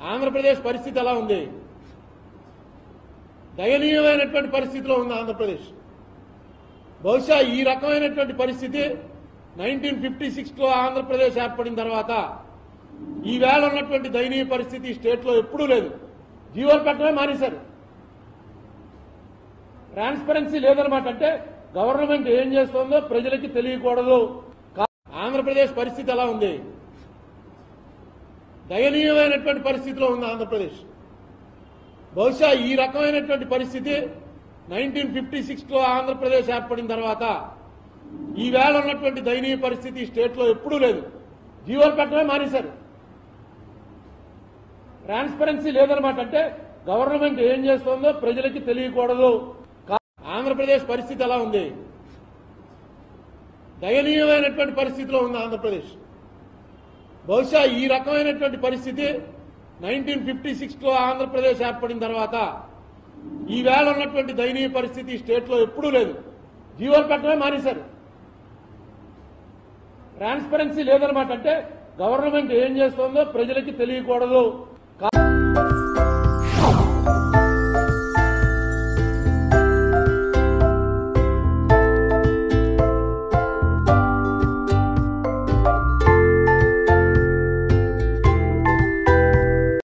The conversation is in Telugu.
ఆంధ్రప్రదేశ్ పరిస్థితి ఎలా ఉంది దయనీయమైనటువంటి పరిస్థితిలో ఉంది ఆంధ్రప్రదేశ్ బహుశా ఈ రకమైనటువంటి పరిస్థితి నైన్టీన్ ఫిఫ్టీ సిక్స్లో ఆంధ్రప్రదేశ్ ఏర్పడిన తర్వాత ఈ వేళ ఉన్నటువంటి దయనీయ పరిస్థితి ఈ స్టేట్లో ఎప్పుడూ లేదు జీవోలు పెట్టడమే మానేశారు ట్రాన్స్పరెన్సీ లేదనమాట అంటే గవర్నమెంట్ ఏం చేస్తుందో ప్రజలకి తెలియకూడదు కా- ఆంధ్రప్రదేశ్ పరిస్థితి ఎలా ఉంది దయనీయమైనటువంటి పరిస్థితిలో ఉంది ఆంధ్రప్రదేశ్ బహుశా ఈ రకమైనటువంటి పరిస్థితి నైన్టీన్ ఫిఫ్టీ సిక్స్లో ఆంధ్రప్రదేశ్ ఏర్పడిన తర్వాత ఈ వేళ ఉన్నటువంటి దయనీయ పరిస్థితి ఈ స్టేట్లో ఎప్పుడూ లేదు జీవోలు పెట్టడమే మానేశారు ట్రాన్స్పరెన్సీ లేదనమాట అంటే గవర్నమెంట్ ఏం చేస్తుందో ప్రజలకి తెలియకూడదు కా- ఆంధ్రప్రదేశ్ పరిస్థితి ఎలా ఉంది దయనీయమైనటువంటి పరిస్థితిలో ఉంది ఆంధ్రప్రదేశ్ బహుశా ఈ రకమైనటువంటి పరిస్థితి నైన్టీన్ ఫిఫ్టీ సిక్స్లో ఆంధ్రప్రదేశ్ ఏర్పడిన తర్వాత ఈ వేళ ఉన్నటువంటి దయనీయ పరిస్థితి ఈ స్టేట్లో ఎప్పుడూ లేదు జీవోలు పెట్టడమే మానేశారు ట్రాన్స్పరెన్సీ లేదనమాట అంటే గవర్నమెంట్ ఏం చేస్తుందో ప్రజలకి తెలియకూడదు కా-